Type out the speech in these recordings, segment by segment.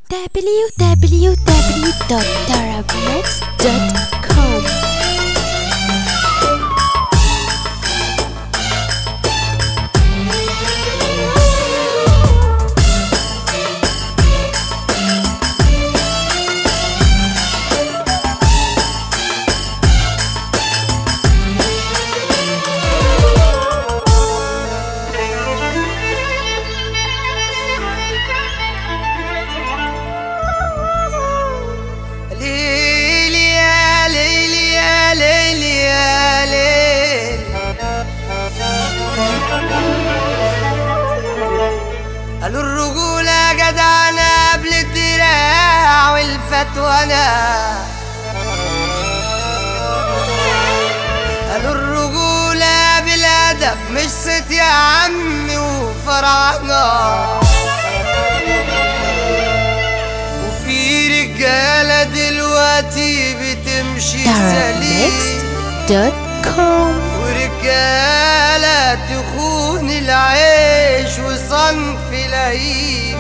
www.tarabnex.com ليلي يا ليلي يا ليلي يا ليل قالوا الرجولة جدعنا قبل الدراع والفتوانة قالوا الرجولة بالأدب مش ست يا عمي وفرعنا وفي رجالة دلوقتي بتمشي سليم tarabnex.com ورجالة تخون العيش وصنف لئيم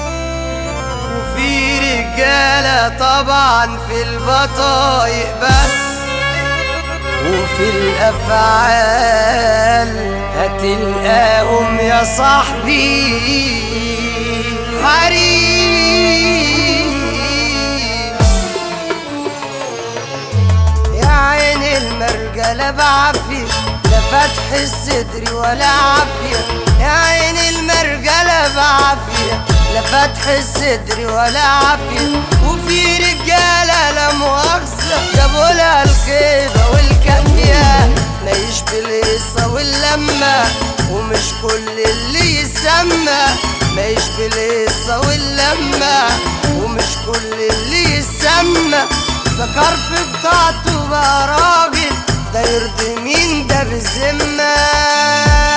وفي رجالة طبعا في البطايق بس وفي الأفعال هتلقاهم يا صاحبي حريم يا عين المرجلة بعافية لا فتح الصدر ولا عافية يا عين المرجلة بعافية لا فتح الصدر ولا عافية وفي رجالة لا مؤاخذة جابوا لها الخيبة والكافية ما يشبه القصة واللمة ومش كل اللي يسمى ما يشبه القصة واللمة ومش كل اللي يسمى ذكر في بتاعته بقى راجل ده يرضي مين ده بالذمة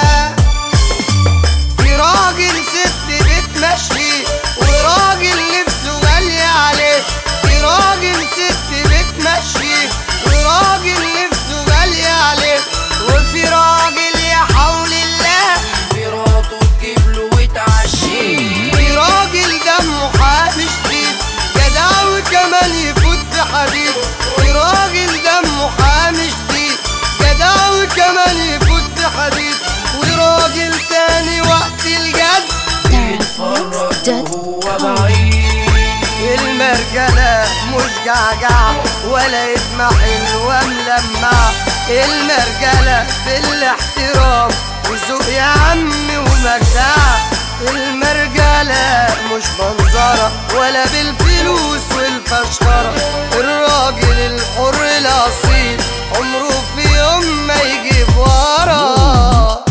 في راجل ست بتمشي وراجل نفسه غالي عليه في راجل ست بتمشي وراجل نفسه غالي عليه وفي راجل يا حول الله مراته تجيب له وتعشيه في راجل دمه حامي شديد جدع وكمان يفوت في حديد في راجل دمه حامي شديد جدع وكمان يفوت في حديد وراجل تاني وقت الجد يتفرج وهو tarabnex.com بعيد المرجلة مش جعجع ولا اسمها حلوة ملمع المرجلة بالاحترام وذوق يا عمي ومجدع المرجلة مش منظرة ولا بالفلوس والفشخرة الراجل الحر الأصيل عمره في يوم ما يجيب ورا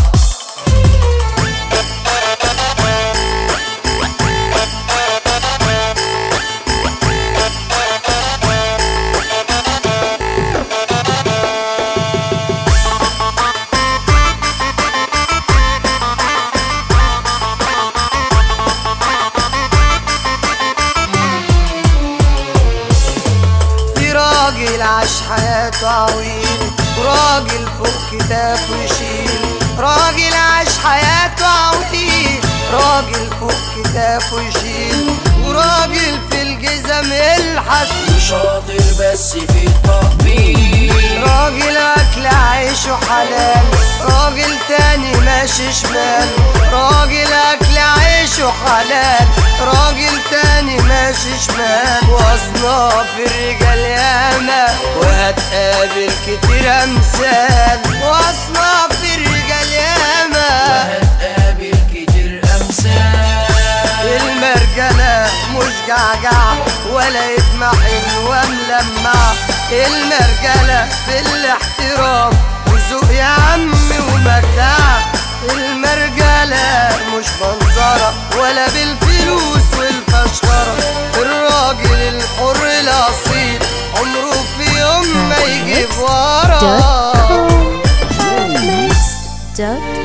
في راجل عاش حياته عويل راجل فوق كتافه يشيل راجل عاش حياته عويل راجل فوق كتافه يشيل وراجل في الجزم يلحس شاطر بس في التطبيق راجل اكل عيشه حلال راجل تاني ماشي شمال راجل اكل عيشه حلال راجل تاني ماشي شمال واصناف الرجال ياما وهتقابل كتير امثال واصناف الرجال ياما هتقابل كتير امثال المرجلة مش جعجع ولا اسمها حلوة ملمع المرجلة بالاحترام وذوق يا عمي ومجدع المرجلة مش منظرة ولا بالفلوس والفشخرة الراجل الحر الأصيل عمره في يوم ما يجيب ورا tarabnex.com